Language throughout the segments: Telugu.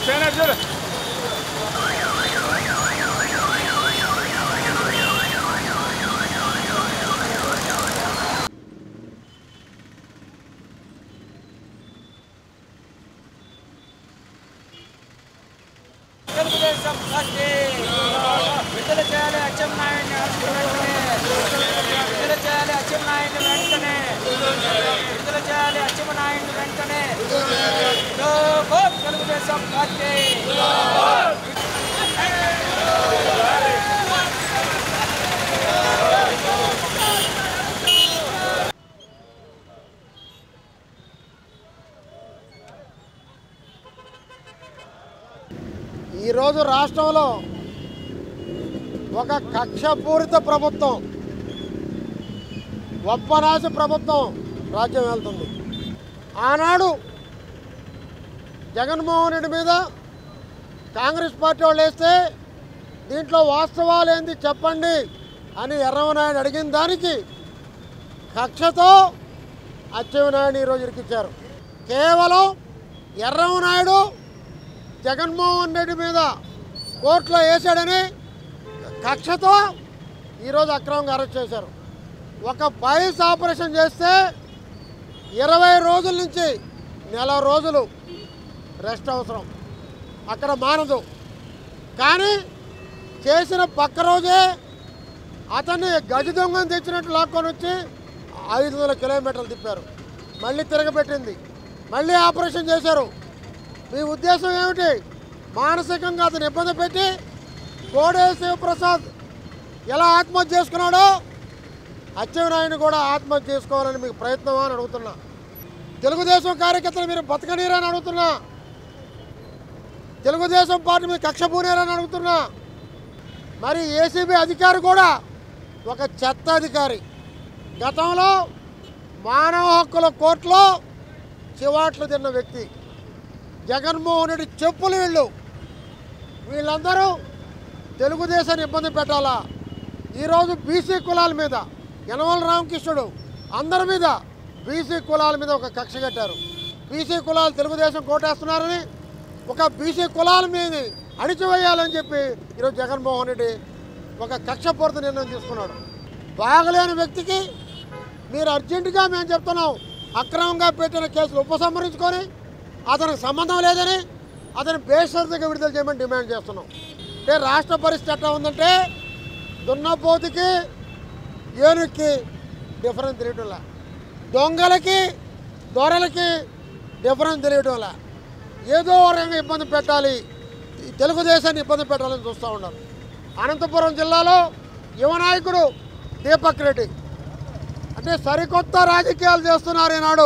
తెలుగుదేశం పార్టీ విడుదల చేయాలి అచ్చెన్నాయుడిని వెంటనే విడుదల చేయాలి అచ్చెన్నాయుడిని వెంటనే విడుదల చేయాలి అచ్చెన్నాయుడిని వెంటనే జోహార్ తెలుగుదేశం పార్టీ ఈరోజు రాష్ట్రంలో ఒక కక్షపూరిత ప్రభుత్వం ఒప్పనాశ ప్రభుత్వం రాజ్యం వెళ్తుంది ఆనాడు జగన్మోహన్ రెడ్డి మీద కాంగ్రెస్ పార్టీ వాళ్ళు వేస్తే దీంట్లో వాస్తవాలు ఏంది చెప్పండి అని ఎర్రవనాయుడు అడిగిన దానికి కక్షతో అచ్చెన్నాయుడు ఈరోజు ఇరికిచ్చారు కేవలం ఎర్రవనాయుడు జగన్మోహన్ రెడ్డి మీద కోర్టులో వేశాడని కక్షతో ఈరోజు అక్రమంగా అరెస్ట్ చేశారు ఒక బైస్ ఆపరేషన్ చేస్తే ఇరవై రోజుల నుంచి నెల రోజులు రెస్ట్ అవసరం అక్కడ మానదు కానీ చేసిన పక్క రోజే అతన్ని గజ దొంగను తెచ్చినట్టు లాక్కొని వచ్చి ఐదు వందల కిలోమీటర్లు తిప్పారు మళ్ళీ తిరగబెట్టింది మళ్ళీ ఆపరేషన్ చేశారు మీ ఉద్దేశం ఏమిటి మానసికంగా అతను ఇబ్బంది పెట్టి కోడే శివప్రసాద్ ఎలా ఆత్మహత్య చేసుకున్నాడో అచ్చెన్నాయుడు కూడా ఆత్మహత్య చేసుకోవాలని మీకు ప్రయత్నం అని అడుగుతున్నా తెలుగుదేశం కార్యకర్తలు మీరు బతకనీరని అడుగుతున్నా తెలుగుదేశం పార్టీ మీద కక్ష పూనేరని అడుగుతున్నా మరి ఏసీబీ అధికారి కూడా ఒక చెత్త అధికారి గతంలో మానవ హక్కుల కోర్టులో చివాట్లు తిన్న వ్యక్తి జగన్మోహన్ రెడ్డి చెప్పులు వీళ్ళు వీళ్ళందరూ తెలుగుదేశాన్ని ఇబ్బంది పెట్టాలా ఈరోజు బీసీ కులాల మీద యనమల రామకృష్ణుడు అందరి మీద బీసీ కులాల మీద ఒక కక్ష కట్టారు బీసీ కులాలు తెలుగుదేశం కోటేస్తున్నారని ఒక బీసీ కులాల మీద అణిచివేయాలని చెప్పి ఈరోజు జగన్మోహన్ రెడ్డి ఒక కక్షపూరిత నిర్ణయం తీసుకున్నాడు బాగలేని వ్యక్తికి మీరు అర్జెంటుగా మేము చెప్తున్నాం అక్రమంగా పెట్టిన కేసులు ఉపసంహరించుకొని అతనికి సంబంధం లేదని అతని బేషరతుగా విడుదల చేయమని డిమాండ్ చేస్తున్నాం అంటే రాష్ట్ర పరిస్థితి ఎట్లా ఉందంటే దున్నపోతుకి ఏనుక్కి డిఫరెన్స్ తెలియటంలా దొంగలకి దొరలకి డిఫరెన్స్ తెలియటంలా ఏదో ఒక రకంగా ఇబ్బంది పెట్టాలి ఈ తెలుగుదేశాన్ని ఇబ్బంది పెట్టాలని చూస్తూ ఉన్నారు అనంతపురం జిల్లాలో యువ నాయకుడు దీపక్ రెడ్డి అంటే సరికొత్త రాజకీయాలు చేస్తున్నారు ఈనాడు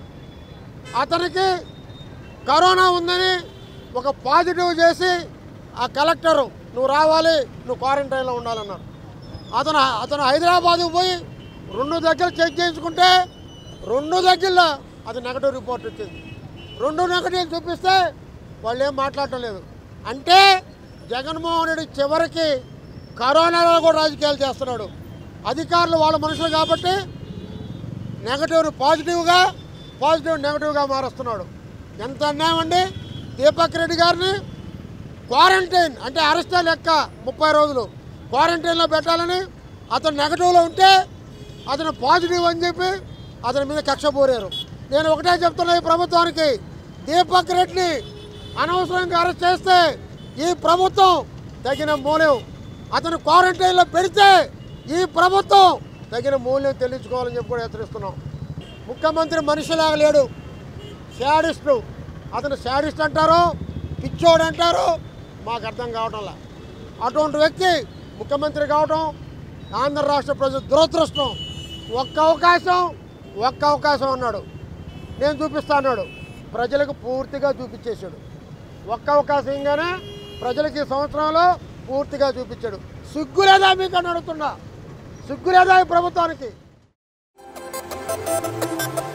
అతనికి కరోనా ఉందని ఒక పాజిటివ్ చేసి ఆ కలెక్టరు నువ్వు రావాలి నువ్వు క్వారంటైన్లో ఉండాలన్నారు అతను అతను హైదరాబాద్కు పోయి రెండు దగ్గర చెక్ చేయించుకుంటే రెండు దగ్గరలో అది నెగటివ్ రిపోర్ట్ వచ్చింది రెండు నెగటివ్ చూపిస్తే వాళ్ళు ఏం మాట్లాడటం లేదు అంటే జగన్మోహన్ రెడ్డి చివరికి కరోనాలో కూడా రాజకీయాలు చేస్తున్నాడు అధికారులు వాళ్ళ మనుషులు కాబట్టి నెగటివ్ని పాజిటివ్గా పాజిటివ్ నెగటివ్గా మారుస్తున్నాడు ఎంత అన్యాయం అండి దీపక్ రెడ్డి గారిని క్వారంటైన్ అంటే అరెస్ట్ లెక్క ముప్పై రోజులు క్వారంటైన్లో పెట్టాలని అతను నెగటివ్లో ఉంటే అతను పాజిటివ్ అని చెప్పి అతని మీద కక్ష పోరారు నేను ఒకటే చెప్తున్నా ఈ ప్రభుత్వానికి దీపక్ రెడ్డిని అనవసరంగా అరెస్ట్ చేస్తే ఈ ప్రభుత్వం తగిన మూల్యం అతను క్వారంటైన్లో పెడితే ఈ ప్రభుత్వం తగిన మూల్యం చెల్లించుకోవాలని చెప్పి కూడా హెచ్చరిస్తున్నాం ముఖ్యమంత్రి మనిషిలాగా లేడు శాడిస్టు అతను శాడిస్ట్ అంటారో పిచ్చోడు అంటారో మాకు అర్థం కావటంలా అటువంటి వ్యక్తి ముఖ్యమంత్రి కావటం ఆంధ్ర రాష్ట్ర ప్రజల దురదృష్టం ఒక్క అవకాశం ఒక్క అవకాశం అన్నాడు నేను చూపిస్తా అన్నాడు ప్రజలకు పూర్తిగా చూపించేశాడు ఒక్క అవకాశంగానే ప్రజలకి ఈ సంవత్సరంలో పూర్తిగా చూపించాడు సిగ్గులేదా మీకు అని అడుగుతున్నా సిగ్గులేదా ఈ ప్రభుత్వానికి